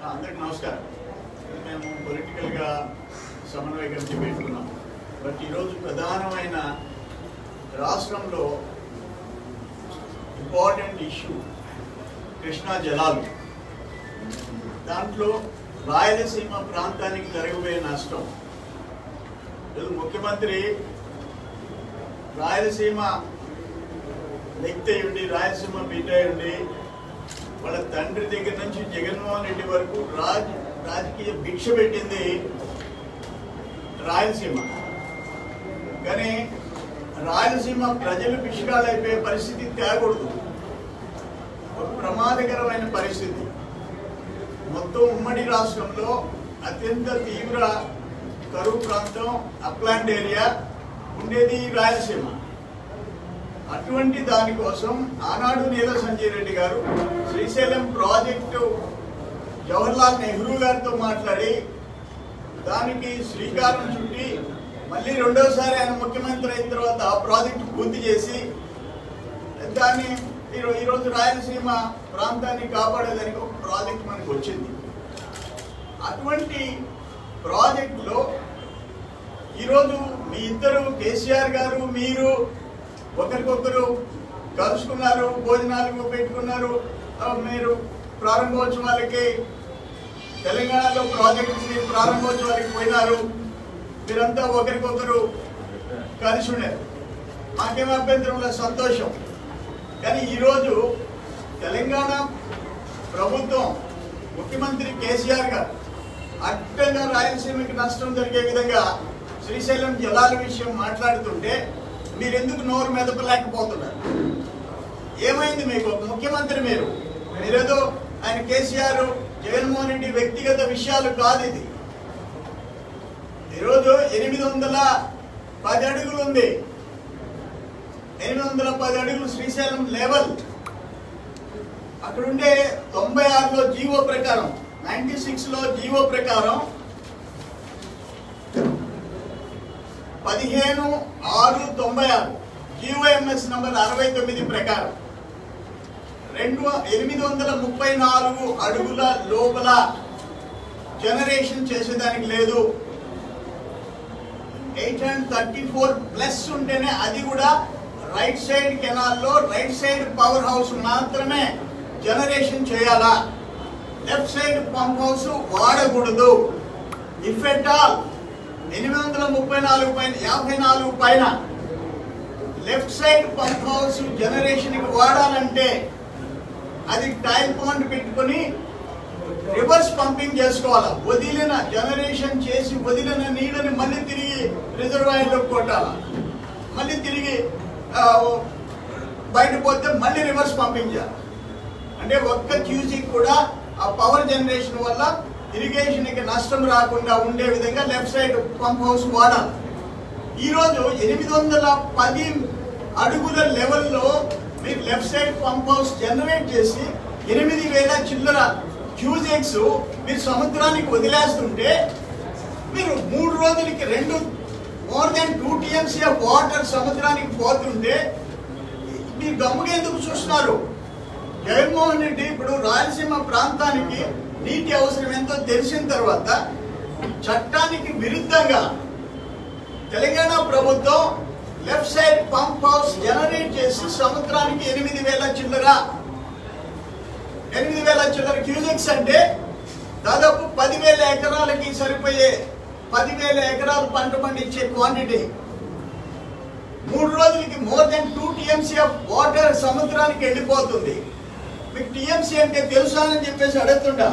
అందరికి నమస్కారం మేము పొలిటికల్గా సమన్వయకర్త పెట్టుకున్నాం బట్ ఈరోజు ప్రధానమైన రాష్ట్రంలో ఇంపార్టెంట్ ఇష్యూ కృష్ణా జలాలు దాంట్లో రాయలసీమ ప్రాంతానికి జరగబోయే నష్టం ఈరోజు ముఖ్యమంత్రి రాయలసీమ వ్యక్తి అయి ఉండి రాయలసీమ బిడ్డ అయి ఉండి వాళ్ళ తండ్రి దగ్గర నుంచి జగన్మోహన్ రెడ్డి వరకు రాజ్ రాజకీయ భిక్ష పెట్టింది రాయలసీమ కానీ రాయలసీమ ప్రజలు భిక్షకాలు అయిపోయే పరిస్థితి తేకూడదు ఒక ప్రమాదకరమైన పరిస్థితి మొత్తం ఉమ్మడి రాష్ట్రంలో అత్యంత తీవ్ర కరువు ప్రాంతం అప్లాండ్ ఏరియా ఉండేది ఈ రాయలసీమ అటువంటి దానికోసం ఆనాడు నీల సంజయ్ రెడ్డి గారు శ్రీశైలం ప్రాజెక్టు జవహర్లాల్ నెహ్రూ గారితో మాట్లాడి దానికి శ్రీకారం చుట్టి మళ్ళీ రెండోసారి ఆయన ముఖ్యమంత్రి అయిన తర్వాత ఆ ప్రాజెక్టు పూర్తి చేసి దాన్ని ఈరో- ఈరోజు రాయలసీమ ప్రాంతాన్ని కాపాడేదానికి ఒక ప్రాజెక్ట్ మనకు వచ్చింది అటువంటి ప్రాజెక్టులో ఈరోజు మీ ఇద్దరు కేసీఆర్ గారు మీరు ఒకరికొకరు కలుసుకున్నారు భోజనాలు పెట్టుకున్నారు ఆ, మీరు ప్రారంభోత్సవాలకి తెలంగాణలో ప్రాజెక్ట్స్ ప్రారంభోత్సవాలకి పోయినారు మీరంతా ఒకరికొకరు కలిసి ఉన్నారు మాకేం అభ్యంతరం లేదు సంతోషం కానీ ఈరోజు తెలంగాణ ప్రభుత్వం ముఖ్యమంత్రి కేసీఆర్ గారు అడ్డంగా రాయలసీమకి నష్టం జరిగే విధంగా శ్రీశైలం జలాల విషయం మాట్లాడుతుంటే మీరెందుకు నోరు మెదపలేకపోతున్నారు ఏమైంది మీకు ఒక ముఖ్యమంత్రి మీరు మీరేదో ఆయన కేసీఆర్ జగన్మోహన్ రెడ్డి వ్యక్తిగత విషయాలు కాదు ఇది ఈరోజు ఎనిమిది వందల పది అడుగులు ఉంది ఎనిమిది వందల పది అడుగులు శ్రీశైలం లెవెల్ అక్కడ ఉండే తొంభై ఆరులో జీవో ప్రకారం నైన్టీ సిక్స్ లో జీవో ప్రకారం పదిహేను ఆరు తొంభై ఆరు జీవోఎంఎస్ నంబర్ అరవై తొమ్మిది ప్రకారం రెండు ఎనిమిది వందల ముప్పై నాలుగు అడుగుల లోపల జనరేషన్ చేసేదానికి లేదు eight hundred thirty four plus ఉంటేనే అది కూడా రైట్ సైడ్ కెనాల్లో రైట్ సైడ్ పవర్ హౌస్ మాత్రమే జనరేషన్ చేయాలా లెఫ్ట్ సైడ్ పంప్ హౌస్ వాడకూడదు ఇఫ్ ఎట్ ఆల్ ఎనిమిది వందల ముప్పై నాలుగు పైన యాభై నాలుగు పైన left side pump house generation కి వాడాలంటే అది టైల్ పాయింట్ పెట్టుకొని రివర్స్ పంపింగ్ చేసుకోవాలి వదిలిన జనరేషన్ చేసి వదిలిన నీళ్ళని మళ్ళీ తిరిగి రిజర్వాయర్లో కొట్టాలి మళ్ళీ తిరిగి ఆ, బయట పోతే మళ్ళీ రివర్స్ పంపింగ్ చేయాలి అంటే ఒక్క క్యూజిక్ కూడా ఆ పవర్ జనరేషన్ వల్ల ఇరిగేషన్ కి నష్టం రాకుండా ఉండే విధంగా లెఫ్ట్ సైడ్ పంప్ హౌస్ వాడాలి ఈ రోజు ఎనిమిది వందల పది అడుగుల లెవెల్లో మీరు left side pump house generate చేసి ఎనిమిది వేల చిల్లర క్యూజెక్స్ మీరు సముద్రానికి వదిలేస్తుంటే మీరు మూడు రోజులకి రెండు more than two TMC of water సముద్రానికి పోతుంటే మీరు గమ్ముగా ఎందుకు చూస్తున్నారు జగన్మోహన్ రెడ్డి ఇప్పుడు రాయలసీమ ప్రాంతానికి నీటి అవసరం ఎంతో తెలిసిన తర్వాత చట్టానికి విరుద్ధంగా తెలంగాణ ప్రభుత్వం left side pump house generate చేసి సముద్రానికి ఎనిమిది వేల చిల్లర ఎనిమిది వేల చిల్లర క్యూజెక్స్ అంటే దాదాపు పదివేల ఎకరాలకి సరిపోయే పదివేల ఎకరాలు పంట పండించే క్వాంటిటీ మూడు రోజులకి more than two TMC of water సముద్రానికి వెళ్ళిపోతుంది మీకు టీఎంసీ అంటే తెలుసా అని చెప్పేసి అడుగుతుండా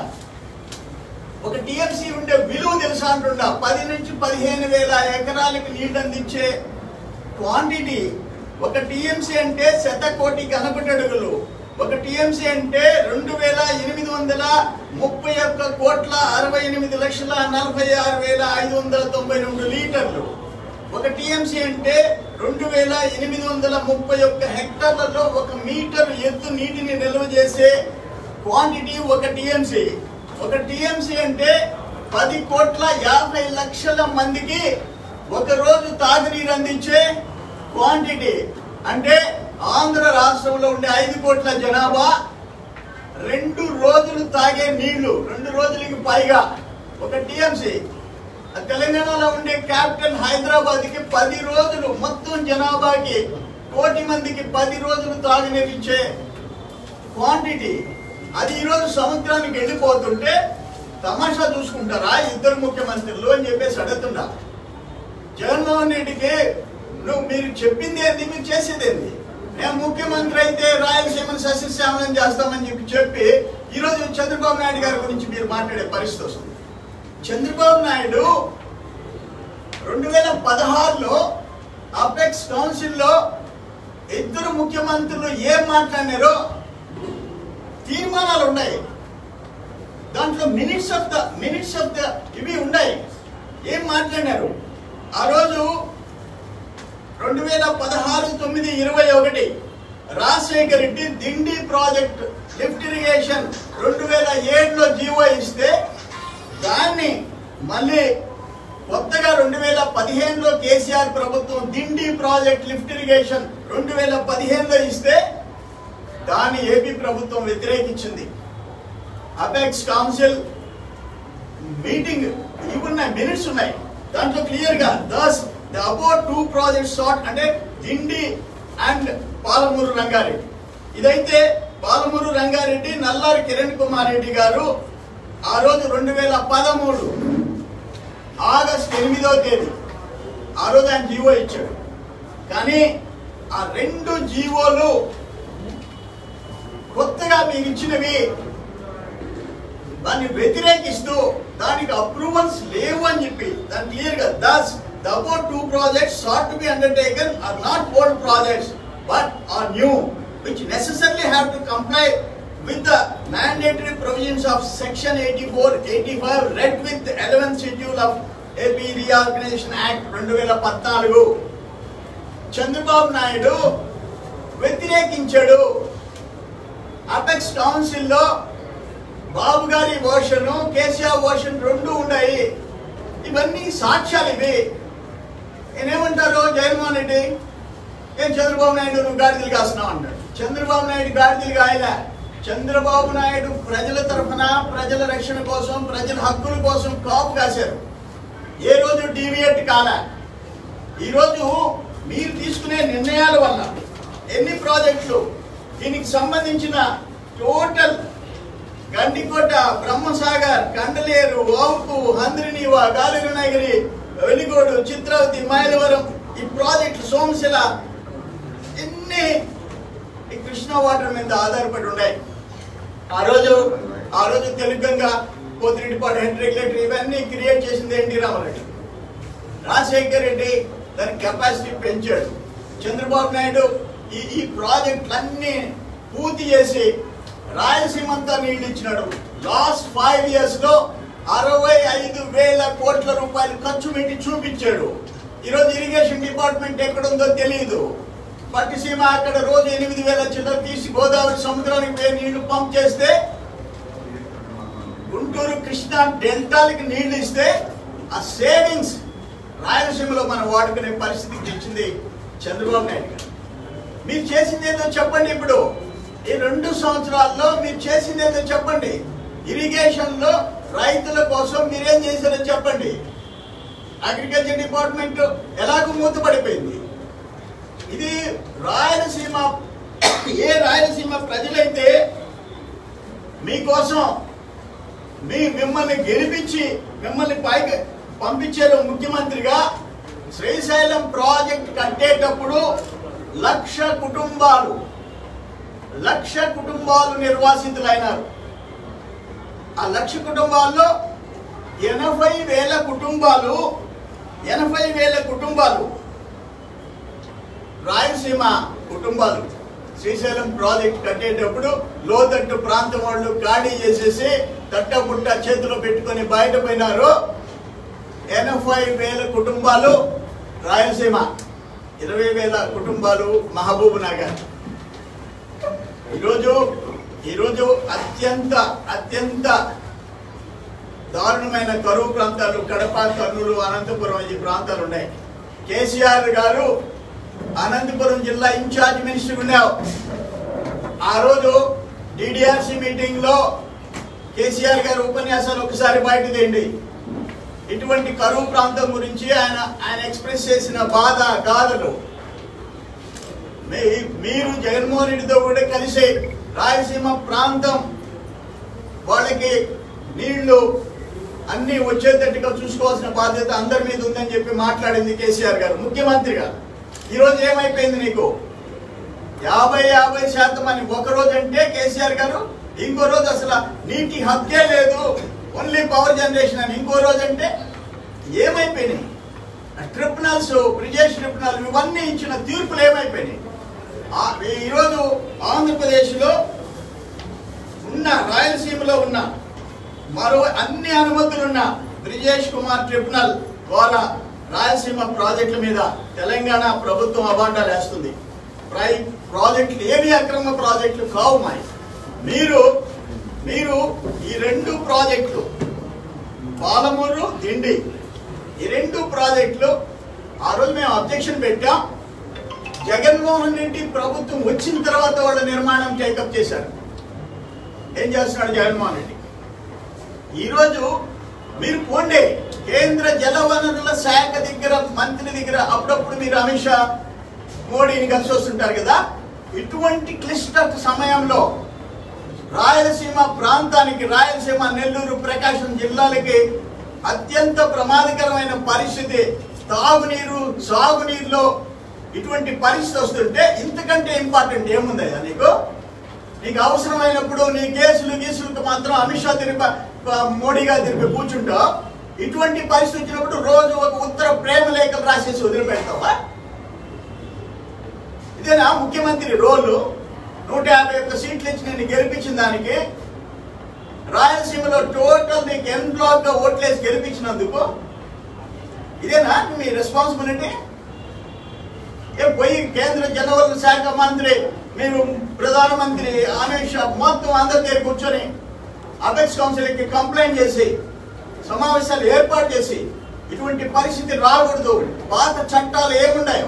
ఒక టీఎంసీ ఉండే విలువ తెలుసా అంటుండా పది నుంచి పదిహేను వేల ఎకరాలకు నీళ్లు అందించే క్వాంటిటీ ఒక టీఎంసీ అంటే శతకోటి కనపటడుగులు ఒక టీఎంసీ అంటే రెండు వేల ఎనిమిది వందల ముప్పై ఒక్క కోట్ల అరవై ఎనిమిది లక్షల నలభై ఆరు వేల ఐదు వందల తొంభై రెండు లీటర్లు ఒక టీఎంసీ అంటే రెండు వేల ఎనిమిది వందల ముప్పై ఒక్క హెక్టార్లలో ఒక మీటర్ ఎత్తు నీటిని నిల్వ చేసే క్వాంటిటీ ఒక టీఎంసీ ఒక టీఎంసీ అంటే పది కోట్ల యాభై లక్షల మందికి ఒక రోజు తాగునీరు అందించే క్వాంటిటీ అంటే ఆంధ్ర రాష్ట్రంలో ఉండే ఐదు కోట్ల జనాభా రెండు రోజులు తాగే నీళ్లు రెండు రోజులకి పైగా ఒక టీఎంసీ తెలంగాణలో ఉండే క్యాపిటల్ హైదరాబాద్ కి పది రోజులు మొత్తం జనాభాకి కోటి మందికి పది రోజులు తాగునీరిచ్చే క్వాంటిటీ అది ఈరోజు సముద్రానికి వెళ్ళిపోతుంటే తమాషా చూసుకుంటారా ఇద్దరు ముఖ్యమంత్రులు అని చెప్పేసి అడుగుతుండా జగన్మోహన్ రెడ్డికి నువ్వు మీరు చెప్పింది ఏంది మీరు చేసేది ఏంది మేము ముఖ్యమంత్రి అయితే రాయలసీమను సస్యశ్యామలం చేస్తామని చెప్పి చెప్పి ఈరోజు చంద్రబాబు నాయుడు గారి గురించి మీరు మాట్లాడే పరిస్థితి వస్తుంది చంద్రబాబు నాయుడు రెండు వేల పదహారులో అపెక్స్ కౌన్సిల్లో ఇద్దరు ముఖ్యమంత్రులు ఏం మాట్లాడినారో తీర్మానాలు ఉన్నాయి దాంట్లో minutes of the minutes of the ఇవి ఉన్నాయి ఏం మాట్లాడినారు ఆ రోజు రెండు వేల పదహారు తొమ్మిది ఇరవై ఒకటి Rajasekhara Reddy Dindi project lift irrigation రెండు వేల ఏడులో జీవో ఇస్తే దాన్ని మళ్ళీ కొత్తగా రెండు వేల పదిహేనులో కేసీఆర్ ప్రభుత్వం దిండి ప్రాజెక్ట్ లిఫ్ట్ ఇరిగేషన్ రెండు వేల పదిహేనులో ఇస్తే దాన్ని ఏపీ ప్రభుత్వం వ్యతిరేకించింది అపెక్స్ కౌన్సిల్ మీటింగ్ ఇవి ఉన్నాయి మినిట్స్ ఉన్నాయి దాంట్లో క్లియర్ గా thus the about two projects sought అంటే దిండి అండ్ పాలమూరు రంగారెడ్డి ఇదైతే పాలమూరు రంగారెడ్డి నల్లారి కిరణ్ కుమార్ రెడ్డి గారు ఆ రోజు రెండు వేల పదమూడు ఆగస్ట్ ఎనిమిదో తేదీ ఆ రోజు ఆయన జీవో ఇచ్చాడు కానీ ఆ రెండు జీవోలు కొత్తగా మీకు ఇచ్చినవి దాన్ని వ్యతిరేకిస్తూ దానికి అప్రూవల్స్ లేవు అని చెప్పి దాని క్లియర్ గా thus the about two projects sought to be undertaken are not old projects but are new which necessarily have to comply with the mandatory provisions of section eighty four eighty five read with eleven schedule of AP reorganisation act రెండు వేల పద్నాలుగు Chandrababu Naidu వ్యతిరేకించాడు apex కౌన్సిల్లో బాబు గారి version KCR version రెండు ఉన్నాయి ఇవన్నీ సాక్ష్యాలు ఇవి నేనేమంటారు జగన్మోహన్ రెడ్డి ఏం చంద్రబాబు నాయుడు నువ్వు గాడిదలు కాస్తున్నావు అంటాడు చంద్రబాబు నాయుడు గాడిదలు కాయలే చంద్రబాబు నాయుడు ప్రజల తరఫున ప్రజల రక్షణ కోసం ప్రజల హక్కుల కోసం కాపు కాశారు ఏ రోజు డీవియేట్ కాలే ఈరోజు మీరు తీసుకునే నిర్ణయాల వల్ల ఎన్ని ప్రాజెక్టులు దీనికి సంబంధించిన టోటల్ గండికోట బ్రహ్మసాగర్ కండలేరు వాంపు హంద్రినీవ గాలినగిరి వెలిగోడు చిత్రావతి మైలవరం ఈ ప్రాజెక్టు సోమశిల ఎన్ని ఈ కృష్ణా వాటర్ మీద ఆధారపడి ఉన్నాయి ఆ రోజు ఆ రోజు తెలుగంగా పోతిరెడ్డిపాడు హెడ్ రెగ్యులేటర్ ఇవన్నీ క్రియేట్ చేసింది ఎన్టీ రామారెడ్డి రాజశేఖర్ రెడ్డి దాని కెపాసిటీ పెంచాడు చంద్రబాబు నాయుడు ఈ ఈ ప్రాజెక్టులన్నీ పూర్తి చేసి రాయలసీమ అంతా నీళ్ళు ఇచ్చినాడు లాస్ట్ ఫైవ్ ఇయర్స్ లో అరవై ఐదు వేల కోట్ల రూపాయలు ఖర్చు పెట్టి చూపించాడు ఈరోజు ఇరిగేషన్ డిపార్ట్మెంట్ ఎక్కడుందో తెలియదు పట్టిసీమ అక్కడ రోజు ఎనిమిది వేల చిల్లర తీసి గోదావరి సముద్రానికి పోయి నీళ్లు పంప్ చేస్తే గుంటూరు కృష్ణా డెల్టాలకి నీళ్లు ఇస్తే ఆ సేవింగ్స్ రాయలసీమలో మనం వాడుకునే పరిస్థితికి తెచ్చింది చంద్రబాబు నాయుడు గారు మీరు చేసింది ఏదో చెప్పండి ఇప్పుడు ఈ రెండు సంవత్సరాల్లో మీరు చేసింది ఏదో చెప్పండి ఇరిగేషన్ లో రైతుల కోసం మీరేం చేశారో చెప్పండి అగ్రికల్చర్ డిపార్ట్మెంట్ ఎలాగో మూతపడిపోయింది ఇది రాయలసీమ ఏ రాయలసీమ ప్రజలైతే మీకోసం మీ మిమ్మల్ని గెలిపించి మిమ్మల్ని పైకి పంపించారు ముఖ్యమంత్రిగా శ్రీశైలం ప్రాజెక్ట్ కట్టేటప్పుడు లక్ష కుటుంబాలు లక్ష కుటుంబాలు నిర్వాసితులైనారు ఆ లక్ష కుటుంబాల్లో ఎనభై వేల కుటుంబాలు ఎనభై వేల కుటుంబాలు రాయలసీమ కుటుంబాలు శ్రీశైలం ప్రాజెక్ట్ కట్టేటప్పుడు లోతట్టు ప్రాంతం వాళ్ళు ఖాళీ చేసేసి తట్టబుట్ట చేతిలో పెట్టుకొని బయటపోయినారు ఎనభై వేల కుటుంబాలు రాయలసీమ ఇరవై వేల కుటుంబాలు మహబూబ్ నగర్ ఈరోజు ఈరోజు అత్యంత అత్యంత దారుణమైన కరువు ప్రాంతాలు కడప కర్నూలు అనంతపురం ఈ ప్రాంతాలు ఉన్నాయి కేసీఆర్ గారు అనంతపురం జిల్లా ఇన్ఛార్జ్ మినిస్టర్ ఉన్నావు ఆ రోజు డిడిఆర్సి మీటింగ్ లో కేసీఆర్ కేసీఆర్ గారి ఉపన్యాసాలు ఒకసారి బయట తీయండి ఇటువంటి కరువు ప్రాంతం గురించి ఆయన ఆయన ఎక్స్ప్రెస్ చేసిన బాధ గాథలు మీ- మీరు జగన్మోహన్ రెడ్డితో కూడా కలిసి రాయలసీమ ప్రాంతం వాళ్ళకి నీళ్లు అన్ని వచ్చేటట్టుగా చూసుకోవాల్సిన బాధ్యత అందరి మీద ఉందని చెప్పి మాట్లాడింది కేసీఆర్ గారు ముఖ్యమంత్రిగా ఈరోజు ఏమైపోయింది నీకు యాభై యాభై శాతం అని ఒక రోజు అంటే కేసీఆర్ గారు ఇంకో రోజు అసలు నీటి హక్కే లేదు ఓన్లీ పవర్ జనరేషన్ అని ఇంకో రోజు అంటే ఏమైపోయినాయి ట్రిబ్యునల్స్ బ్రిజేష్ ట్రిబ్యునల్ ఇవన్నీ ఇచ్చిన తీర్పులు ఏమైపోయినాయి ఆ- ఈరోజు ఆంధ్రప్రదేశ్లో ఉన్న రాయలసీమలో ఉన్న మరో అన్ని అనుమతులున్న బ్రిజేష్ కుమార్ ట్రిబ్యునల్ ద్వారా రాయలసీమ ప్రాజెక్టుల మీద తెలంగాణ ప్రభుత్వం అవాండాలు వేస్తుంది ప్రై ప్రాజెక్టులు ఏవి అక్రమ ప్రాజెక్టులు కావు మాయి మీరు మీరు ఈ రెండు ప్రాజెక్టులు పాలమూరు దిండి ఈ రెండు ప్రాజెక్టులు ఆ రోజు మేము అబ్జెక్షన్ పెట్టాం జగన్మోహన్ రెడ్డి ప్రభుత్వం వచ్చిన తర్వాత వాళ్ళ నిర్మాణం టేకప్ చేశారు ఏం చేస్తున్నాడు జగన్మోహన్ రెడ్డి ఈరోజు మీరు పోండి కేంద్ర జల వనరుల శాఖ దగ్గర మంత్రి దగ్గర అప్పుడప్పుడు మీరు అమిత్ షా మోడీని కలిసి వస్తుంటారు కదా ఇటువంటి క్లిష్ట సమయంలో రాయలసీమ ప్రాంతానికి రాయలసీమ నెల్లూరు ప్రకాశం జిల్లాలకి అత్యంత ప్రమాదకరమైన పరిస్థితి తాగునీరు సాగునీరులో ఇటువంటి పరిస్థితి వస్తుంటే ఇంతకంటే ఇంపార్టెంట్ ఏముంది నీకు నీకు అవసరమైనప్పుడు నీ కేసులు గీసులకు మాత్రం అమిత్ షా తిరిగి మోడీ గారు తిరిగి కూర్చుంటావు ఇటువంటి పరిస్థితి వచ్చినప్పుడు రోజు ఒక ఉత్తర ప్రేమ లేఖలు రాసేసి వదిలిపెడతావా ఇదేనా ముఖ్యమంత్రి రోలు నూట యాభై ఒక్క సీట్లు ఇచ్చి నేను గెలిపించిన దానికి రాయలసీమలో టోటల్ నీకు ఎన్ బ్లాక్ గా ఓట్లేసి గెలిపించినందుకు ఇదేనా మీ రెస్పాన్సిబిలిటీ ఏ పోయి కేంద్ర జలవనరుల శాఖ మంత్రి మీరు ప్రధానమంత్రి అమిత్ షా మొత్తం అందరి దగ్గర కూర్చొని అపెక్స్ కౌన్సిల్కి కంప్లైంట్ చేసి సమావేశాలు ఏర్పాటు చేసి ఇటువంటి పరిస్థితి రాకూడదు పాత చట్టాలు ఏమున్నాయో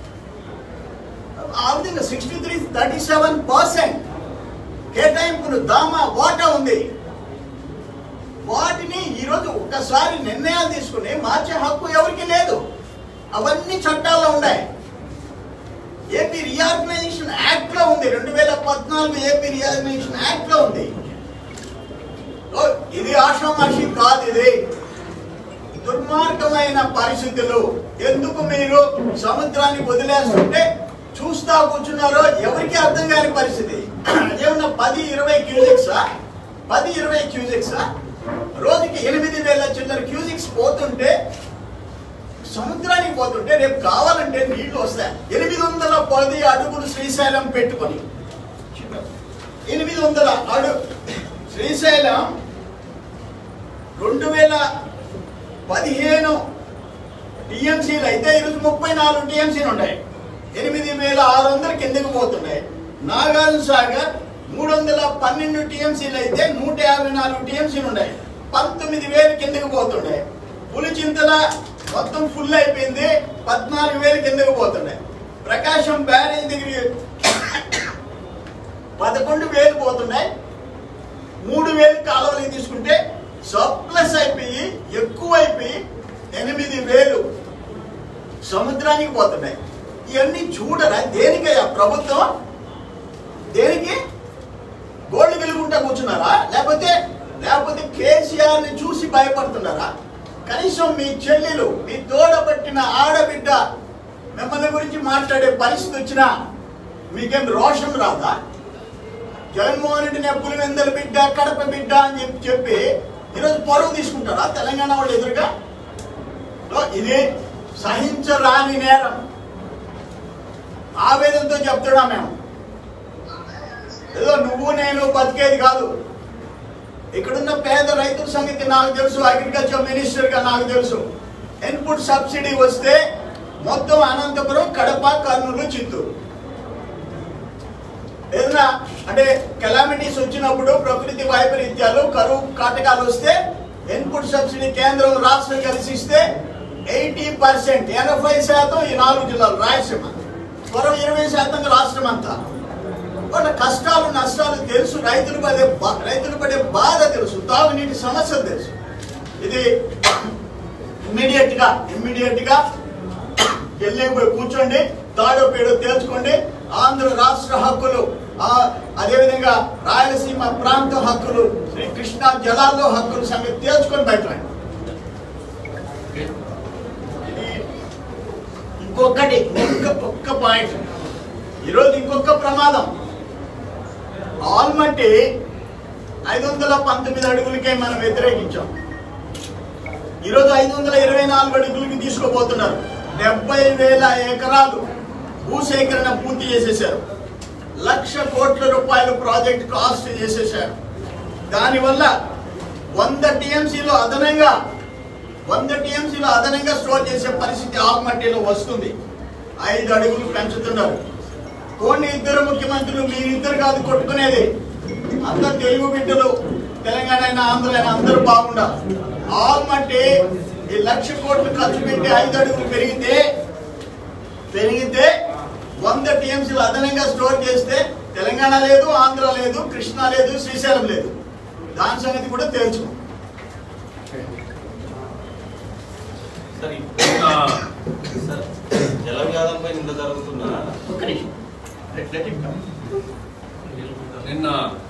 ఆ విధంగా sixty three thirty seven percent కేటాయింపులు దామా వాటా ఉంది వాటిని ఈరోజు ఒక్కసారి నిర్ణయాలు తీసుకుని మార్చే హక్కు ఎవరికి లేదు అవన్నీ చట్టాల్లో ఉన్నాయి ఏపీ రీఆర్గనైజేషన్ యాక్ట్ లో ఉంది రెండు వేల పద్నాలుగు ఏపీ రీఆర్గనైజేషన్ యాక్ట్ లో ఉంది ఓ, ఇది ఆషామాషి కాదు ఇది దుర్మార్గమైన పరిస్థితులు ఎందుకు మీరు సముద్రాన్ని వదిలేస్తుంటే చూస్తా కూర్చున్నారో ఎవరికి అర్థం కాని పరిస్థితి అదేమన్నా పది ఇరవై క్యూజిక్సా పది ఇరవై క్యూజిక్సా రోజుకి ఎనిమిది వేల చిల్లర క్యూజిక్స్ పోతుంటే సముద్రానికి పోతుంటే రేపు కావాలంటే నీళ్లు వస్తాయి ఎనిమిది వందల పది అడుగులు శ్రీశైలం పెట్టుకొని ఎనిమిది వందల అడు శ్రీశైలం రెండు వేల పదిహేను టీఎంసీలు అయితే ఈరోజు ముప్పై నాలుగు టీఎంసీలు ఉన్నాయి ఎనిమిది వేల ఆరు వందల కిందకి పోతున్నాయి నాగార్జున సాగర్ మూడు వందల పన్నెండు టీఎంసీలు అయితే నూట యాభై నాలుగు టీఎంసీలు ఉన్నాయి పంతొమ్మిది వేలు కిందకి పోతున్నాయి పులిచింతల మొత్తం ఫుల్ అయిపోయింది పద్నాలుగు వేలు కిందకి పోతున్నాయి ప్రకాశం బ్యారేజ్ దగ్గర పదకొండు వేలు పోతున్నాయి మూడు వేలు కాలువలకి తీసుకుంటే సర్ప్లస్ అయిపోయి ఎక్కువ అయిపోయి ఎనిమిది వేలు సముద్రానికి పోతున్నాయి ఇవన్నీ చూడరా దేనికయ్యా ప్రభుత్వం దేనికి గోల్డ్ గెలుకుంటా కూర్చున్నారా లేకపోతే లేకపోతే కేసీఆర్ ని చూసి భయపడుతున్నారా కనీసం మీ చెల్లెలు మీ తోడబట్టిన ఆడబిడ్డ మిమ్మల్ని గురించి మాట్లాడే పరిస్థితి వచ్చినా మీకేం రోషం రాదా జగన్మోహన్ రెడ్డిని పులివెందల బిడ్డ కడప బిడ్డ అని చెప్పి చెప్పి ఈరోజు పరువు తీసుకుంటారా తెలంగాణ వాళ్ళు ఎదురుగా సో ఇది సహించరాని నేరం ఆవేదనతో చెప్తున్నా మేము ఏదో నువ్వు నేను బతికేది కాదు ఇక్కడున్న పేద రైతుల సంగతి నాకు తెలుసు అగ్రికల్చర్ మినిస్టర్ గా నాకు తెలుసు ఇన్పుట్ సబ్సిడీ వస్తే మొత్తం అనంతపురం కడప కర్నూలు చిత్తూరు ఏదైనా అంటే కెలామిటీస్ వచ్చినప్పుడు ప్రకృతి వైపరీత్యాలు కరువు కాటకాలు వస్తే ఇన్పుట్ సబ్సిడీ కేంద్రం రాష్ట్రం కలిసి ఇస్తే ఎయిటీ పర్సెంట్ ఎనభై శాతం ఈ నాలుగు జిల్లాలు రాయలసీమ మరో ఇరవై శాతం రాష్ట్రం అంతా వాళ్ళ కష్టాలు నష్టాలు తెలుసు రైతులు పడే బా- రైతులు పడే బాధ తెలుసు తాగునీటి సమస్యలు తెలుసు ఇది ఇమ్మీడియట్ గా ఇమ్మీడియట్ గా ఢిల్లీ పోయి కూర్చోండి తాడో పేడో తేల్చుకోండి ఆంధ్ర రాష్ట్ర హక్కులు ఆ, అదేవిధంగా రాయలసీమ ప్రాంత హక్కులు శ్రీ కృష్ణా జలాల్లో హక్కుల సంగతి తేల్చుకొని బయటరండి ఇది ఇంకొకటి ఒక్క ఒక్క పాయింట్ ఈరోజు ఇంకొక ప్రమాదం ఆల్మట్టి ఐదు వందల పంతొమ్మిది అడుగులకే మనం వ్యతిరేకించాం ఈరోజు ఐదు వందల ఇరవై నాలుగు అడుగులకి తీసుకోబోతున్నారు డెబ్బై వేల ఎకరాలు భూసేకరణ పూర్తి చేసేశారు లక్ష కోట్ల రూపాయలు ప్రాజెక్ట్ కాస్ట్ చేసేశారు దానివల్ల వంద టీఎంసీలో అదనంగా వంద టీఎంసీలో అదనంగా స్టోర్ చేసే పరిస్థితి ఆల్మట్టిలో వస్తుంది ఐదు అడుగులు పెంచుతున్నారు కొన్ని ఇద్దరు ముఖ్యమంత్రులు మీరిద్దరు కాదు కొట్టుకునేది అందరు తెలుగు బిడ్డలు తెలంగాణ అయినా ఆంధ్ర అయినా అందరూ బాగుండాలి ఆల్మట్టి ఈ లక్ష కోట్లు ఖర్చు పెట్టి ఐదు అడుగులు పెరిగితే పెరిగితే వంద టీఎంసీలు అదనంగా స్టోర్ చేస్తే తెలంగాణ లేదు ఆంధ్ర లేదు కృష్ణా లేదు శ్రీశైలం లేదు దాని సంగతి కూడా తెలుసు సార్ ఇప్పుడు సార్ జల వివాదంపై నింద జరుగుతున్నా ఒక్క నిమిషం. Let- let him come. నిన్న